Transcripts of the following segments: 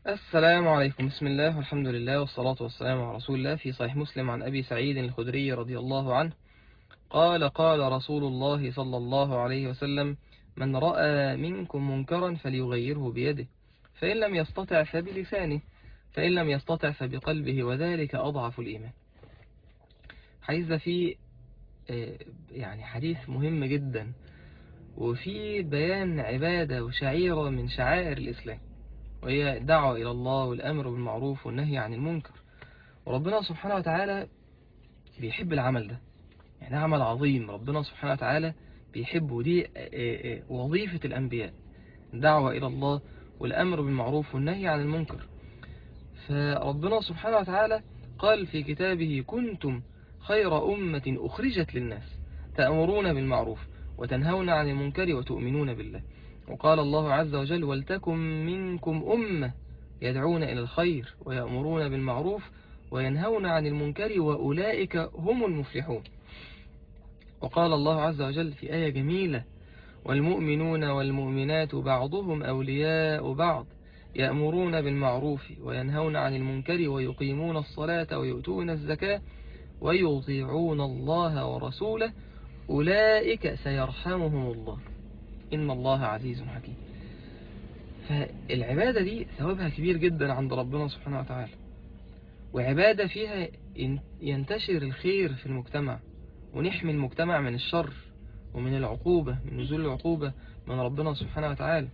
السلام عليكم بسم الله والحمد لله والصلاة والسلام على رسول الله في صحيح مسلم عن أبي سعيد الخدري رضي الله عنه قال قال رسول الله صلى الله عليه وسلم من رأى منكم منكرا فليغيره بيده فإن لم يستطع فبلسانه فإن لم يستطع فبقلبه وذلك أضعف الإيمان حديث ده فيه آه، يعني حديث مهم جدا وفي بيان عبادة وشعيرة من شعائر الإسلام وهي دعوة إلى الله والأمر بالمعروف والنهي عن المنكر وربنا سبحانه وتعالى بيحب العمل ده يعني عمل عظيم ربنا سبحانه وتعالى بيحبه دي وظيفة الأنبياء دعوة إلى الله والأمر بالمعروف والنهي عن المنكر فربنا سبحانه وتعالى قال في كتابه كنتم خير أمة أخرجت للناس تأمرون بالمعروف وتنهون عن المنكر وتؤمنون بالله وقال الله عز وجل ولتكن منكم أمة يدعون إلى الخير ويأمرون بالمعروف وينهون عن المنكر وأولئك هم المفلحون وقال الله عز وجل في آية جميلة والمؤمنون والمؤمنات بعضهم أولياء بعض يأمرون بالمعروف وينهون عن المنكر ويقيمون الصلاة ويؤتون الزكاة ويطيعون الله ورسوله أولئك سيرحمهم الله إن الله عزيز حكيم فالعبادة دي ثوابها كبير جدا عند ربنا سبحانه وتعالى وعبادة فيها ينتشر الخير في المجتمع ونحمي المجتمع من الشر ومن العقوبة من نزول العقوبة من ربنا سبحانه وتعالى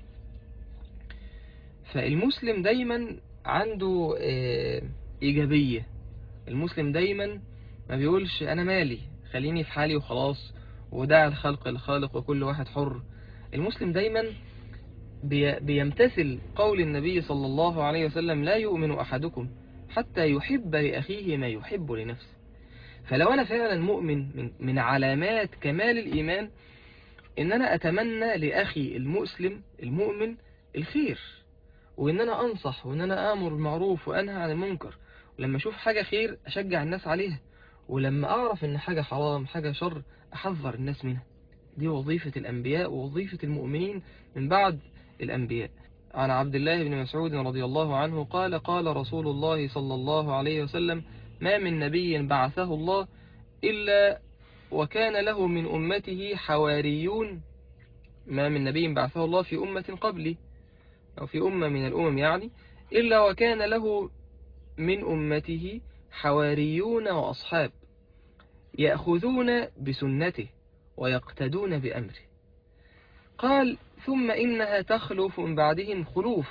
فالمسلم دايما عنده إيجابية المسلم دايما ما بيقولش أنا مالي خليني في حالي وخلاص ودع الخلق الخالق وكل واحد حر المسلم دايما بيمتثل قول النبي صلى الله عليه وسلم لا يؤمن أحدكم حتى يحب لأخيه ما يحب لنفسه فلو أنا فعلا مؤمن من, من علامات كمال الإيمان إن أنا أتمنى لأخي المسلم المؤمن الخير وإن أنا أنصح وإن أنا آمر بالمعروف وأنهى عن المنكر ولما أشوف حاجة خير أشجع الناس عليها ولما أعرف إن حاجة حرام حاجة شر أحذر الناس منها دي وظيفة الأنبياء ووظيفة المؤمنين من بعد الأنبياء عن عبد الله بن مسعود رضي الله عنه قال قال رسول الله صلى الله عليه وسلم ما من نبي بعثه الله إلا وكان له من أمته حواريون ما من نبي بعثه الله في أمة قبلي أو في أمة من الأمم يعني إلا وكان له من أمته حواريون وأصحاب يأخذون بسنته ويقتدون بأمره قال ثم إنها تخلف من بعدهم خلوف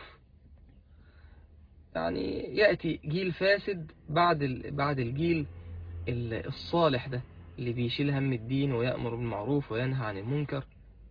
يعني يأتي جيل فاسد بعد بعد الجيل الصالح ده اللي بيشيل هم الدين ويأمر بالمعروف وينهى عن المنكر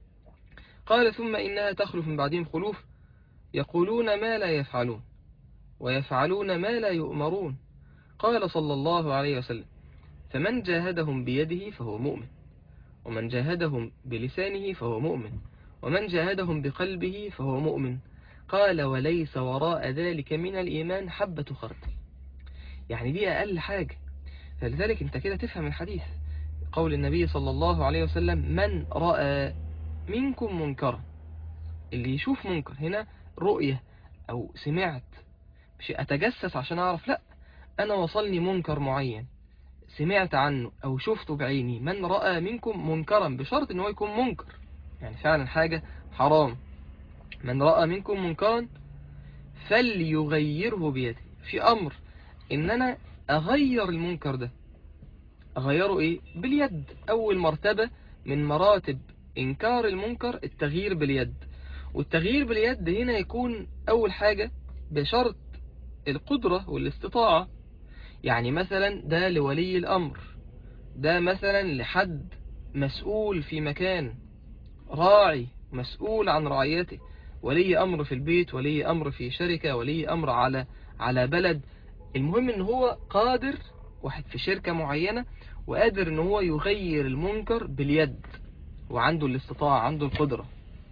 قال ثم إنها تخلف من بعدهم خلوف يقولون ما لا يفعلون ويفعلون ما لا يؤمرون قال صلى الله عليه وسلم فمن جاهدهم بيده فهو مؤمن ومن جاهدهم بلسانه فهو مؤمن ومن جاهدهم بقلبه فهو مؤمن قال وليس وراء ذلك من الإيمان حبة خردل يعني دي أقل حاجة فلذلك انت كده تفهم الحديث قول النبي صلى الله عليه وسلم من رأى منكم منكرا اللي يشوف منكر هنا رؤية أو سمعت مش أتجسس عشان أعرف لا أنا وصلني منكر معين سمعت عنه أو شفته بعيني من رأى منكم منكرا بشرط أنه يكون منكر يعني فعلا حاجة حرام من رأى منكم منكرا فليغيره بيده في أمر إن أنا أغير المنكر ده أغيره إيه باليد أول مرتبة من مراتب إنكار المنكر التغيير باليد والتغيير باليد هنا يكون أول حاجة بشرط القدرة والاستطاعة يعني مثلا ده لولي الأمر ده مثلا لحد مسؤول في مكان راعي مسؤول عن رعيته ولي أمر في البيت ولي أمر في شركة ولي أمر على على بلد المهم ان هو قادر واحد في شركة معينة وقادر ان هو يغير المنكر باليد وعنده الاستطاعة عنده القدرة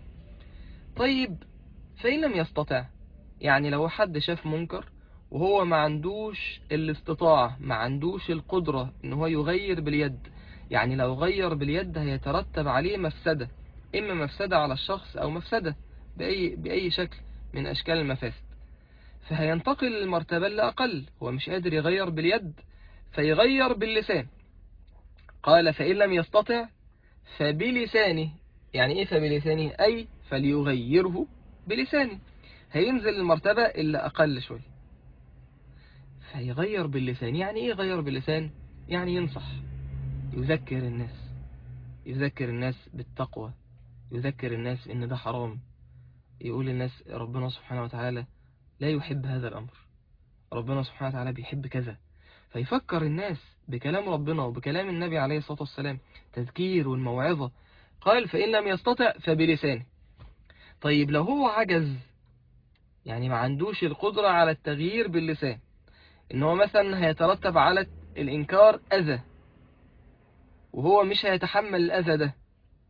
طيب فإن لم يستطع يعني لو حد شاف منكر وهو ما عندوش الاستطاعة ما عندوش القدرة ان هو يغير باليد يعني لو غير باليد هيترتب عليه مفسدة إما مفسدة على الشخص أو مفسدة بأي, بأي شكل من أشكال المفاسد فهينتقل للمرتبة اللي أقل هو مش قادر يغير باليد فيغير باللسان قال فإن لم يستطع فبلسانه يعني إيه فبلسانه أي فليغيره بلسانه هينزل المرتبة اللي أقل شوي فيغير باللسان يعني إيه يغير باللسان يعني ينصح يذكر الناس يذكر الناس بالتقوى يذكر الناس إن ده حرام يقول للناس ربنا سبحانه وتعالى لا يحب هذا الأمر ربنا سبحانه وتعالى بيحب كذا فيفكر الناس بكلام ربنا وبكلام النبي عليه الصلاة والسلام تذكير والموعظة قال فإن لم يستطع فبلسانه طيب لو هو عجز يعني ما عندوش القدرة على التغيير باللسان ان هو مثلا هيترتب على الانكار اذى وهو مش هيتحمل الاذى ده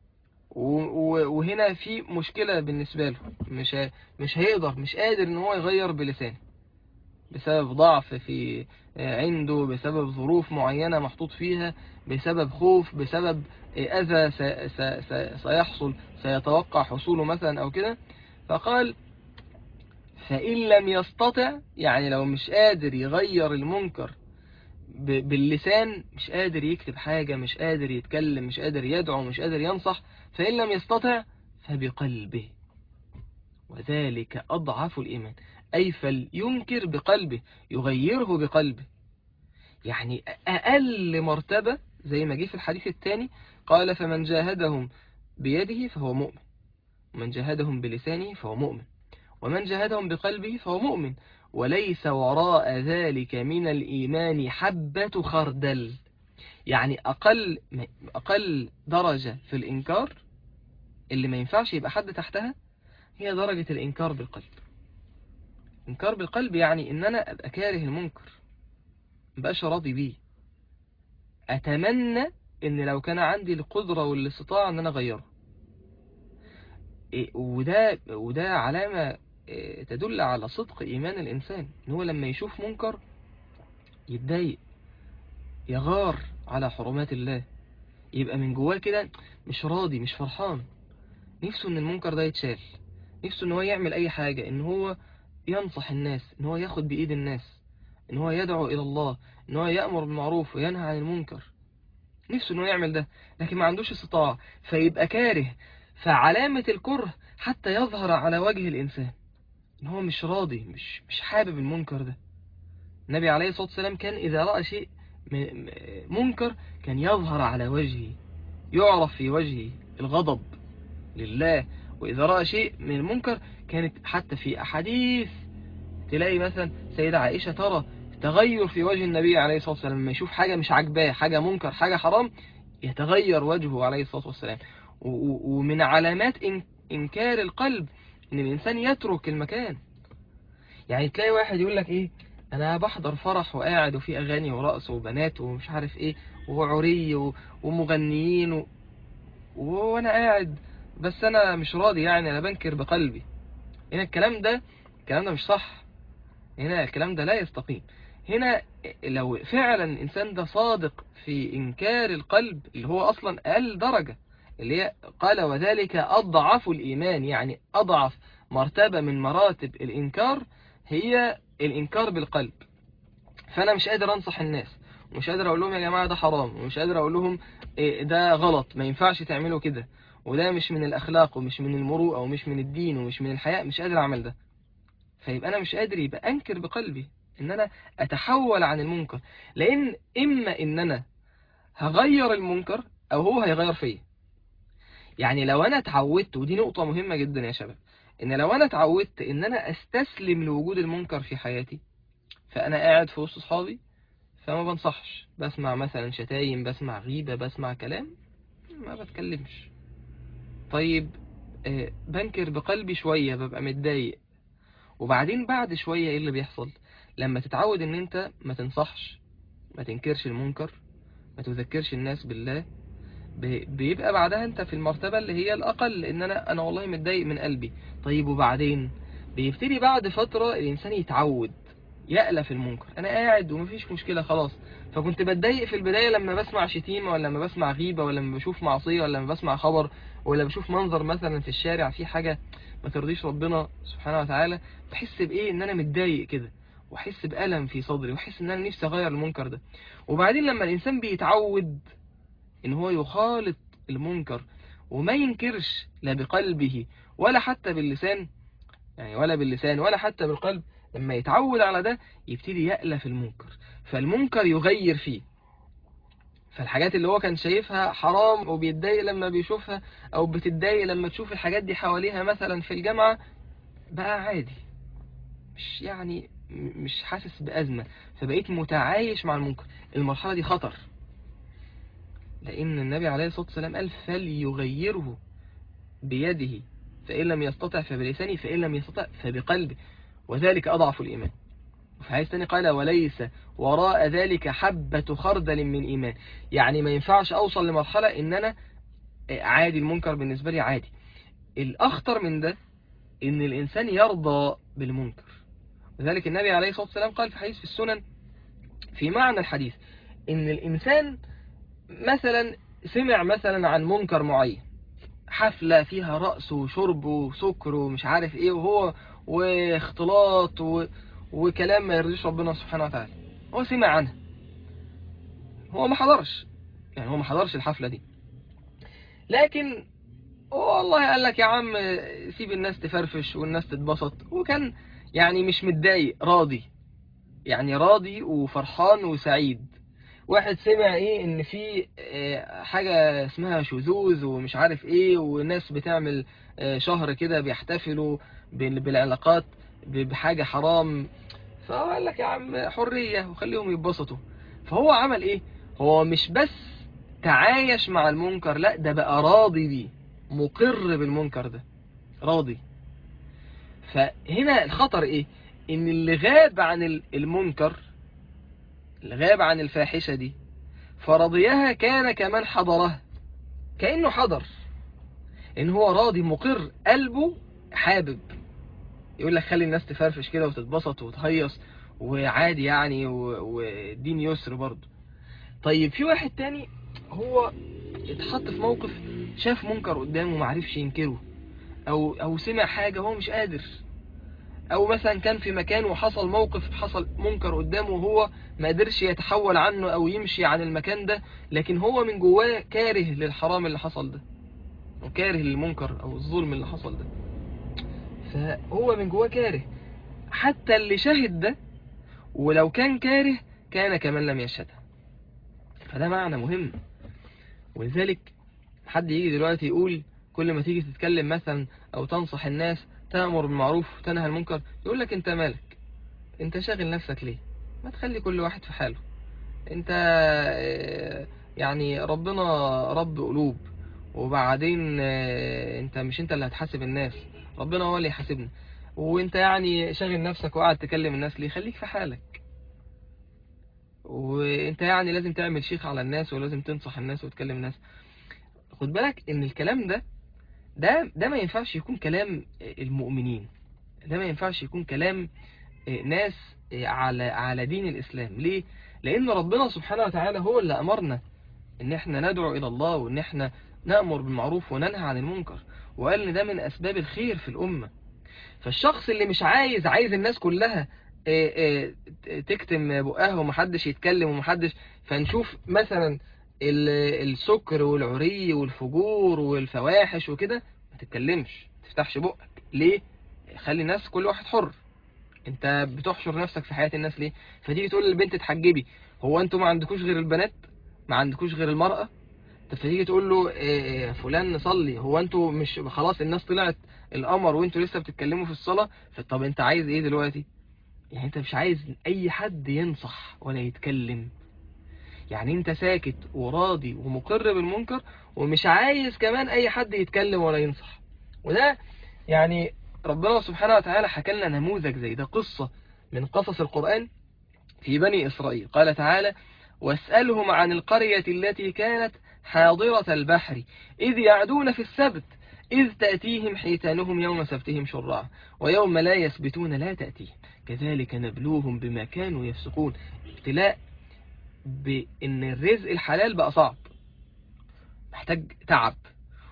وهنا في مشكلة بالنسبة له مش مش هيقدر مش قادر ان هو يغير بلسانه بسبب ضعف في عنده بسبب ظروف معينة محطوط فيها بسبب خوف بسبب أذى سيحصل سيتوقع حصوله مثلا أو كده فقال فإن لم يستطع يعني لو مش قادر يغير المنكر باللسان مش قادر يكتب حاجة مش قادر يتكلم مش قادر يدعو مش قادر ينصح فإن لم يستطع فبقلبه وذلك أضعف الإيمان أي فلينكر بقلبه يغيره بقلبه يعني أقل مرتبة زي ما جه في الحديث الثاني قال فمن جاهدهم بيده فهو مؤمن ومن جاهدهم بلسانه فهو مؤمن ومن جاهدهم بقلبه فهو مؤمن وليس وراء ذلك من الإيمان حبة خردل يعني أقل, أقل درجة في الإنكار اللي ما ينفعش يبقى حد تحتها هي درجة الإنكار بالقلب إنكار بالقلب يعني إن أنا أبقى كاره المنكر مبقاش راضي بيه أتمنى إن لو كان عندي القدرة والاستطاعة إن أنا أغيره إيه، وده وده علامة تدل على صدق إيمان الإنسان إن هو لما يشوف منكر يتضايق يغار على حرمات الله يبقى من جواه كده مش راضي مش فرحان نفسه ان المنكر ده يتشال نفسه ان هو يعمل اي حاجة ان هو ينصح الناس ان هو ياخد بايد الناس ان هو يدعو الى الله ان هو يأمر بالمعروف وينهى عن المنكر نفسه ان هو يعمل ده لكن ما عندوش استطاعة فيبقى كاره فعلامة الكره حتى يظهر على وجه الإنسان ان هو مش راضي مش مش حابب المنكر ده النبي عليه الصلاة والسلام كان إذا رأى شيء منكر كان يظهر على وجهه يعرف في وجهه الغضب لله وإذا رأى شيء من المنكر كانت حتى في أحاديث تلاقي مثلا سيدة عائشة ترى تغير في وجه النبي عليه الصلاة والسلام لما يشوف حاجة مش عجباه حاجة منكر حاجة حرام يتغير وجهه عليه الصلاة والسلام ومن علامات إنكار القلب ان الانسان يترك المكان يعني تلاقي واحد يقول لك ايه انا بحضر فرح وقاعد وفي اغاني ورقص وبنات ومش عارف ايه وعري ومغنيين و... وانا قاعد بس انا مش راضي يعني انا بنكر بقلبي هنا الكلام ده الكلام ده مش صح هنا الكلام ده لا يستقيم هنا لو فعلا الانسان ده صادق في انكار القلب اللي هو اصلا اقل درجة اللي هي قال وذلك أضعف الإيمان يعني أضعف مرتبة من مراتب الإنكار هي الإنكار بالقلب فأنا مش قادر أنصح الناس ومش قادر أقول لهم يا جماعة ده حرام ومش قادر أقول لهم إيه ده غلط ما ينفعش تعملوا كده وده مش من الأخلاق ومش من المروءة ومش من الدين ومش من الحياء مش قادر أعمل ده فيبقى أنا مش قادر يبقى أنكر بقلبي إن أنا أتحول عن المنكر لأن إما إن أنا هغير المنكر أو هو هيغير فيا يعني لو انا اتعودت ودي نقطة مهمة جدا يا شباب ان لو انا اتعودت ان انا استسلم لوجود المنكر في حياتي فانا قاعد في وسط اصحابي فما بنصحش بسمع مثلا شتايم بسمع غيبة بسمع كلام ما بتكلمش طيب آه، بنكر بقلبي شوية ببقى متضايق وبعدين بعد شوية ايه اللي بيحصل لما تتعود ان انت ما تنصحش ما تنكرش المنكر ما تذكرش الناس بالله بيبقى بعدها انت في المرتبة اللي هي الأقل ان انا انا والله متضايق من قلبي طيب وبعدين بيبتدي بعد فترة الإنسان يتعود يألف المنكر أنا قاعد ومفيش مشكلة خلاص فكنت بتضايق في البداية لما بسمع شتيمة ولا لما بسمع غيبة ولا لما بشوف معصية ولا لما بسمع خبر ولا بشوف منظر مثلا في الشارع في حاجة ما ترضيش ربنا سبحانه وتعالى بحس بايه ان انا متضايق كده واحس بألم في صدري واحس ان انا نفسي اغير المنكر ده وبعدين لما الانسان بيتعود ان هو يخالط المنكر وما ينكرش لا بقلبه ولا حتى باللسان يعني ولا باللسان ولا حتى بالقلب لما يتعود على ده يبتدي يألف المنكر فالمنكر يغير فيه فالحاجات اللي هو كان شايفها حرام وبيتضايق لما بيشوفها او بتتضايق لما تشوف الحاجات دي حواليها مثلا في الجامعة بقى عادي مش يعني مش حاسس بأزمة فبقيت متعايش مع المنكر المرحلة دي خطر لأن النبي عليه الصلاة والسلام قال فليغيره بيده فإن لم يستطع فبلسانه فإن لم يستطع فبقلبه وذلك أضعف الإيمان وفي حديث تاني قال وليس وراء ذلك حبة خردل من إيمان يعني ما ينفعش أوصل لمرحلة إن أنا عادي المنكر بالنسبة لي عادي الأخطر من ده إن الإنسان يرضى بالمنكر وذلك النبي عليه الصلاة والسلام قال في حديث في السنن في معنى الحديث إن الإنسان مثلا سمع مثلا عن منكر معين حفلة فيها رقص وشرب وسكر ومش عارف ايه وهو واختلاط و... وكلام ما يرضيش ربنا سبحانه وتعالى هو سمع عنها هو ما حضرش يعني هو ما حضرش الحفلة دي لكن والله قال لك يا عم سيب الناس تفرفش والناس تتبسط وكان يعني مش متضايق راضي يعني راضي وفرحان وسعيد واحد سمع ايه ان في حاجة اسمها شذوذ ومش عارف ايه والناس بتعمل شهر كده بيحتفلوا بالعلاقات بحاجة حرام فقال لك يا عم حرية وخليهم يتبسطوا فهو عمل ايه هو مش بس تعايش مع المنكر لا ده بقى راضي بيه مقر بالمنكر ده راضي فهنا الخطر ايه ان اللي غاب عن المنكر اللي غاب عن الفاحشة دي فرضيها كان كمن حضرها كأنه حضر ان هو راضي مقر قلبه حابب يقول لك خلي الناس تفرفش كده وتتبسط وتهيص وعادي يعني ودين يسر برضه طيب في واحد تاني هو اتحط في موقف شاف منكر قدامه معرفش ينكره او او سمع حاجة هو مش قادر او مثلا كان في مكان وحصل موقف حصل منكر قدامه وهو ما قدرش يتحول عنه او يمشي عن المكان ده لكن هو من جواه كاره للحرام اللي حصل ده وكاره للمنكر او الظلم اللي حصل ده فهو من جواه كاره حتى اللي شهد ده ولو كان كاره كان كمن لم يشهدها فده معنى مهم ولذلك حد يجي دلوقتي يقول كل ما تيجي تتكلم مثلا او تنصح الناس تأمر بالمعروف وتنهى المنكر يقول لك انت مالك انت شاغل نفسك ليه ما تخلي كل واحد في حاله انت يعني ربنا رب قلوب وبعدين انت مش انت اللي هتحاسب الناس ربنا هو اللي يحاسبنا وانت يعني شاغل نفسك وقاعد تكلم الناس ليه خليك في حالك وانت يعني لازم تعمل شيخ على الناس ولازم تنصح الناس وتكلم الناس خد بالك ان الكلام ده ده ده ما ينفعش يكون كلام المؤمنين ده ما ينفعش يكون كلام ناس على على دين الإسلام ليه لأن ربنا سبحانه وتعالى هو اللي أمرنا ان احنا ندعو إلى الله وان احنا نأمر بالمعروف وننهى عن المنكر وقال ان ده من أسباب الخير في الأمة فالشخص اللي مش عايز عايز الناس كلها تكتم بقها ومحدش يتكلم ومحدش فنشوف مثلا السكر والعري والفجور والفواحش وكده ما تتكلمش ما تفتحش بقك ليه خلي الناس كل واحد حر انت بتحشر نفسك في حياة الناس ليه فتيجي تقول للبنت اتحجبي هو انتوا ما عندكوش غير البنات ما عندكوش غير المرأة طب فتيجي تقول له اه فلان نصلي هو انتوا مش خلاص الناس طلعت القمر وانتوا لسه بتتكلموا في الصلاة طب انت عايز ايه دلوقتي يعني انت مش عايز اي حد ينصح ولا يتكلم يعني انت ساكت وراضي ومقر بالمنكر ومش عايز كمان اي حد يتكلم ولا ينصح وده يعني ربنا سبحانه وتعالى حكى لنا نموذج زي ده قصة من قصص القرآن في بني إسرائيل قال تعالى واسألهم عن القرية التي كانت حاضرة البحر إذ يعدون في السبت إذ تأتيهم حيتانهم يوم سبتهم شرعا ويوم لا يسبتون لا تأتيهم كذلك نبلوهم بما كانوا يفسقون ابتلاء بأن الرزق الحلال بقى صعب محتاج تعب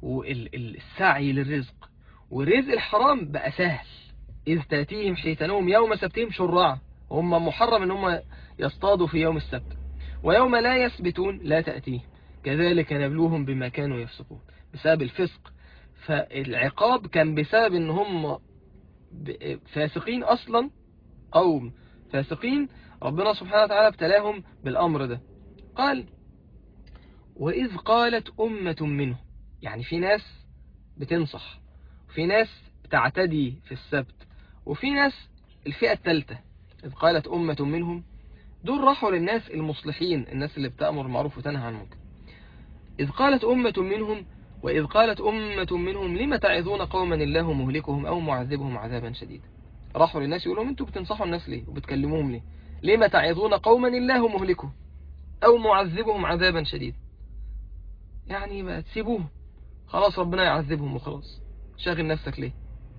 والسعي للرزق ورزق الحرام بقى سهل إذ تأتيهم حيتانهم يوم سبتهم شرعا هم محرم ان هم يصطادوا في يوم السبت ويوم لا يثبتون لا تأتيهم كذلك نبلوهم بما كانوا يفسقون بسبب الفسق فالعقاب كان بسبب ان هم فاسقين اصلا قوم فاسقين ربنا سبحانه وتعالى ابتلاهم بالامر ده قال وإذ قالت أمة منهم يعني في ناس بتنصح وفي ناس بتعتدي في السبت وفي ناس الفئة الثالثة إذ قالت أمة منهم دول راحوا للناس المصلحين الناس اللي بتأمر معروف وتنهى عن المنكر إذ قالت أمة منهم وإذ قالت أمة منهم لم تعظون قوما الله مهلكهم أو معذبهم عذابا شديدا راحوا للناس يقولوا انتوا بتنصحوا الناس ليه وبتكلموهم ليه لم تعظون قوما الله مهلكهم أو معذبهم عذابا شديدا يعني ما تسيبوهم خلاص ربنا يعذبهم وخلاص شاغل نفسك ليه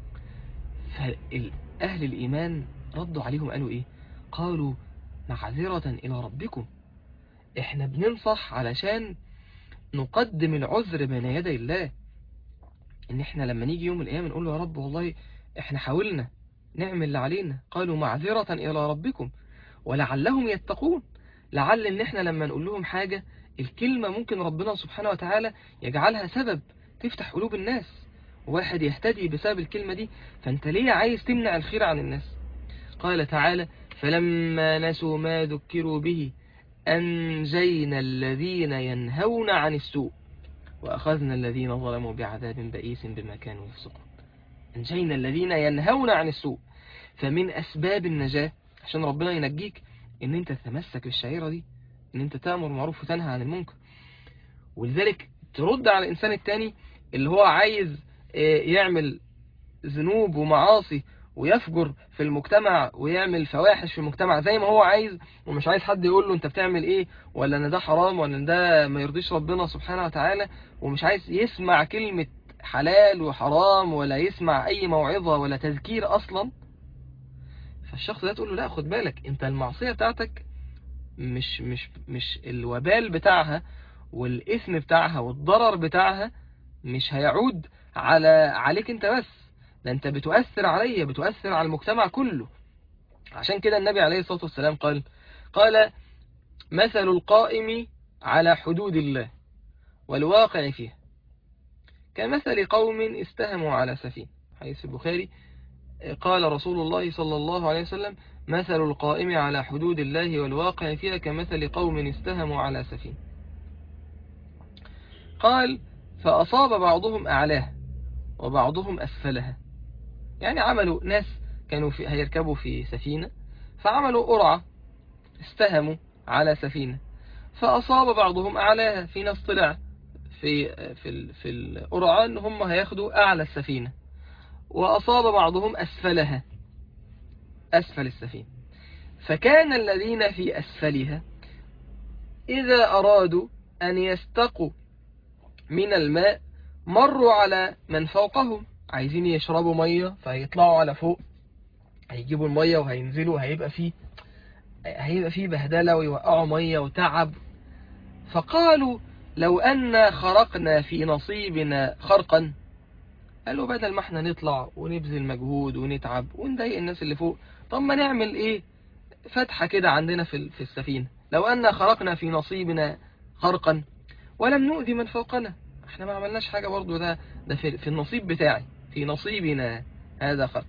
فأهل الإيمان ردوا عليهم قالوا إيه قالوا معذرة إلى ربكم إحنا بننصح علشان نقدم العذر بين يدي الله إن إحنا لما نيجي يوم القيامة نقول له يا رب والله إحنا حاولنا نعمل اللي علينا قالوا معذرة إلى ربكم ولعلهم يتقون لعل إن إحنا لما نقول لهم حاجة الكلمة ممكن ربنا سبحانه وتعالى يجعلها سبب تفتح قلوب الناس واحد يهتدي بسبب الكلمة دي فانت ليه عايز تمنع الخير عن الناس قال تعالى فلما نسوا ما ذكروا به أنجينا الذين ينهون عن السوء وأخذنا الذين ظلموا بعذاب بئيس بما كانوا يفسقون أنجينا الذين ينهون عن السوء فمن أسباب النجاة عشان ربنا ينجيك ان انت تتمسك بالشعيرة دي ان انت تأمر معروف وتنهى عن المنكر ولذلك ترد على الإنسان التاني اللي هو عايز يعمل ذنوب ومعاصي ويفجر في المجتمع ويعمل فواحش في المجتمع زي ما هو عايز ومش عايز حد يقول له انت بتعمل ايه ولا ان ده حرام ولا ان ده ما يرضيش ربنا سبحانه وتعالى ومش عايز يسمع كلمة حلال وحرام ولا يسمع اي موعظة ولا تذكير اصلا فالشخص ده تقول له لا خد بالك انت المعصية بتاعتك مش مش مش الوبال بتاعها والإثم بتاعها والضرر بتاعها مش هيعود على عليك انت بس ده انت بتؤثر عليا بتؤثر على المجتمع كله عشان كده النبي عليه الصلاة والسلام قال قال مثل القائم على حدود الله والواقع فيها كمثل قوم استهموا على سفينة حيث البخاري قال رسول الله صلى الله عليه وسلم مثل القائم على حدود الله والواقع فيها كمثل قوم استهموا على سفينة قال فأصاب بعضهم أعلاها وبعضهم أسفلها يعني عملوا ناس كانوا في هيركبوا في سفينة فعملوا قرعة استهموا على سفينة فأصاب بعضهم أعلاها في ناس طلع في في في القرعة ان هم هياخدوا أعلى السفينة وأصاب بعضهم أسفلها أسفل السفينة فكان الذين في أسفلها إذا أرادوا أن يستقوا من الماء مروا على من فوقهم عايزين يشربوا مية فهيطلعوا على فوق هيجيبوا المية وهينزلوا هيبقى فيه هيبقى فيه بهدلة ويوقعوا مية وتعب فقالوا لو أن خرقنا في نصيبنا خرقا قالوا بدل ما احنا نطلع ونبذل مجهود ونتعب ونضايق الناس اللي فوق طب ما نعمل ايه فتحة كده عندنا في في السفينة لو أن خرقنا في نصيبنا خرقا ولم نؤذي من فوقنا احنا ما عملناش حاجة برضو ده ده في, في النصيب بتاعي في نصيبنا هذا خرق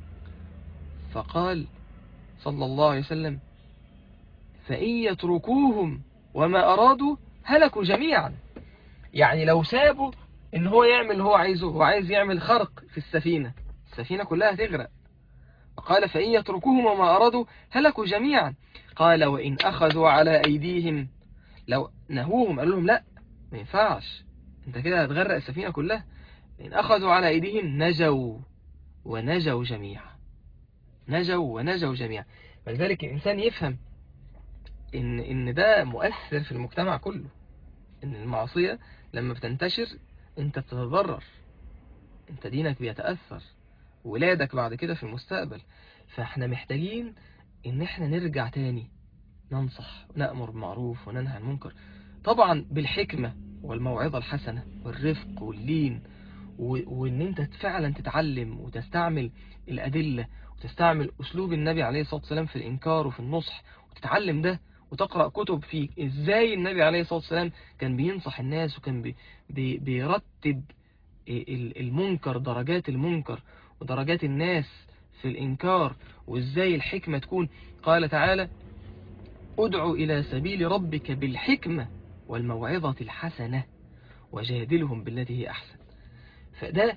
فقال صلى الله عليه وسلم فإن يتركوهم وما أرادوا هلكوا جميعا يعني لو سابوا ان هو يعمل اللي هو عايزه هو عايز يعمل خرق في السفينة السفينة كلها تغرق قال فإن يتركوهم وما أرادوا هلكوا جميعا قال وإن أخذوا على أيديهم لو نهوهم قالوا لهم لا ما ينفعش انت كده هتغرق السفينة كلها إن أخذوا على أيديهم نجوا ونجوا جميعا نجوا ونجوا جميعا فلذلك الإنسان يفهم إن, إن ده مؤثر في المجتمع كله إن المعصية لما بتنتشر أنت بتتضرر أنت دينك بيتأثر ولادك بعد كده في المستقبل فاحنا محتاجين ان احنا نرجع تاني ننصح ونأمر بالمعروف وننهى عن المنكر طبعا بالحكمة والموعظة الحسنة والرفق واللين و- وان انت فعلا تتعلم وتستعمل الادلة وتستعمل اسلوب النبي عليه الصلاة والسلام في الانكار وفي النصح وتتعلم ده وتقرأ كتب في ازاي النبي عليه الصلاة والسلام كان بينصح الناس وكان بي بي بيرتب ال- المنكر درجات المنكر ودرجات الناس في الإنكار وإزاي الحكمة تكون قال تعالى ادعو إلى سبيل ربك بالحكمة والموعظة الحسنة وجادلهم بالتي هي أحسن فده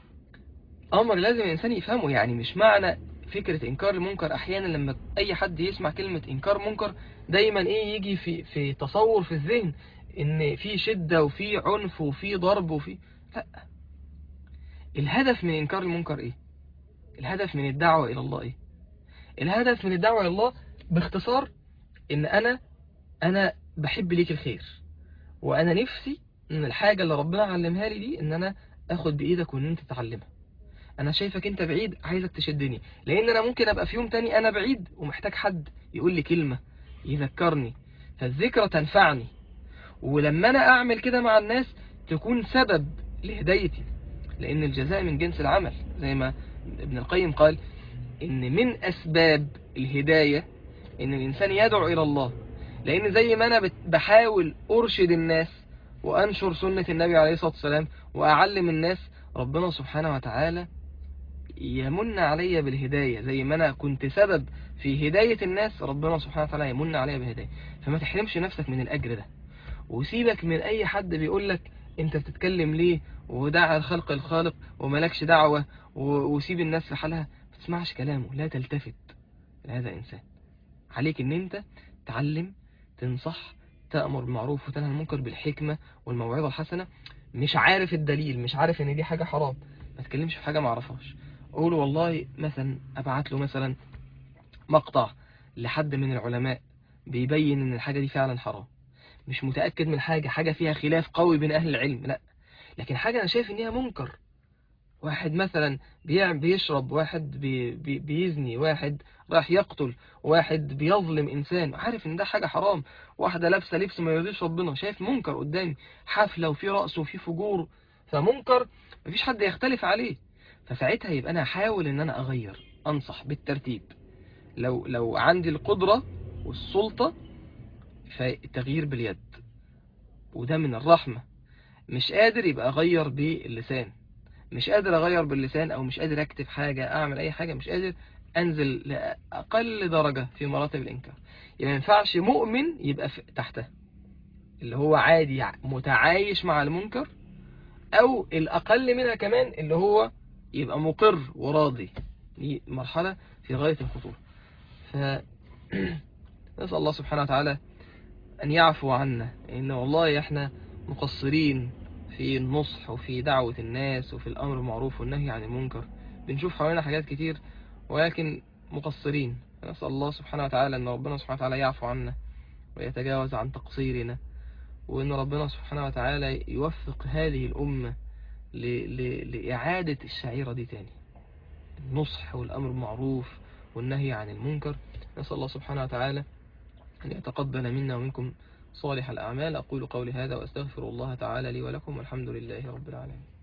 أمر لازم الإنسان يفهمه يعني مش معنى فكرة إنكار المنكر أحيانا لما أي حد يسمع كلمة إنكار منكر دايما إيه يجي في في تصور في الذهن إن في شدة وفي عنف وفي ضرب وفي لا الهدف من إنكار المنكر إيه الهدف من الدعوة إلى الله إيه الهدف من الدعوة إلى الله باختصار إن أنا أنا بحب ليك الخير وأنا نفسي إن الحاجة اللي ربنا علمها لي دي إن أنا أخد بإيدك وإن أنت تتعلمها أنا شايفك أنت بعيد عايزك تشدني لأن أنا ممكن أبقى في يوم تاني أنا بعيد ومحتاج حد يقول لي كلمة يذكرني فالذكرى تنفعني ولما أنا أعمل كده مع الناس تكون سبب لهدايتي لأن الجزاء من جنس العمل زي ما ابن القيم قال إن من أسباب الهداية إن الإنسان يدعو إلى الله لأن زي ما أنا بت- بحاول أرشد الناس وأنشر سنة النبي عليه الصلاة والسلام وأعلم الناس ربنا سبحانه وتعالى يمن علي بالهداية زي ما أنا كنت سبب في هداية الناس ربنا سبحانه وتعالى يمن علي بالهداية فما تحرمش نفسك من الأجر ده وسيبك من أي حد بيقول لك أنت بتتكلم ليه ودع الخلق الخالق وملكش دعوة و- وسيب الناس في حالها ما تسمعش كلامه لا تلتفت لهذا الإنسان عليك ان انت تعلم تنصح تأمر بالمعروف وتنهى عن المنكر بالحكمة والموعظة الحسنة مش عارف الدليل مش عارف ان دي حاجة حرام ما تكلمش في حاجة ما اعرفهاش اقول والله مثلا ابعت له مثلا مقطع لحد من العلماء بيبين ان الحاجة دي فعلا حرام مش متأكد من حاجة حاجة فيها خلاف قوي بين اهل العلم لا لكن حاجة انا شايف ان هي منكر واحد مثلا بيع- بيشرب واحد بي بي بيزني واحد راح يقتل واحد بيظلم انسان عارف ان ده حاجة حرام واحدة لابسة لبس ما يرضيش ربنا شايف منكر قدامي حفلة وفي رقص وفي فجور فمنكر مفيش حد يختلف عليه فساعتها يبقى انا احاول ان انا اغير انصح بالترتيب لو لو عندي القدرة والسلطة فالتغيير باليد وده من الرحمة مش قادر يبقى اغير باللسان مش قادر اغير باللسان او مش قادر اكتب حاجة اعمل اي حاجة مش قادر انزل لاقل درجة في مراتب الانكار يبقى ما ينفعش مؤمن يبقى في تحته اللي هو عادي متعايش مع المنكر او الاقل منها كمان اللي هو يبقى مقر وراضي دي مرحلة في غاية الخطورة ف نسأل الله سبحانه وتعالى أن يعفو عنا إن والله إحنا مقصرين في النصح وفي دعوة الناس وفي الأمر بالمعروف والنهي عن المنكر بنشوف حوالينا حاجات كتير ولكن مقصرين نسأل الله سبحانه وتعالى أن ربنا سبحانه وتعالى يعفو عنا ويتجاوز عن تقصيرنا وأن ربنا سبحانه وتعالى يوفق هذه الأمة ل... ل... لإعادة الشعيرة دي تاني النصح والأمر بالمعروف والنهي عن المنكر نسأل الله سبحانه وتعالى أن يتقبل منا ومنكم صالح الأعمال أقول قولي هذا وأستغفر الله تعالى لي ولكم والحمد لله رب العالمين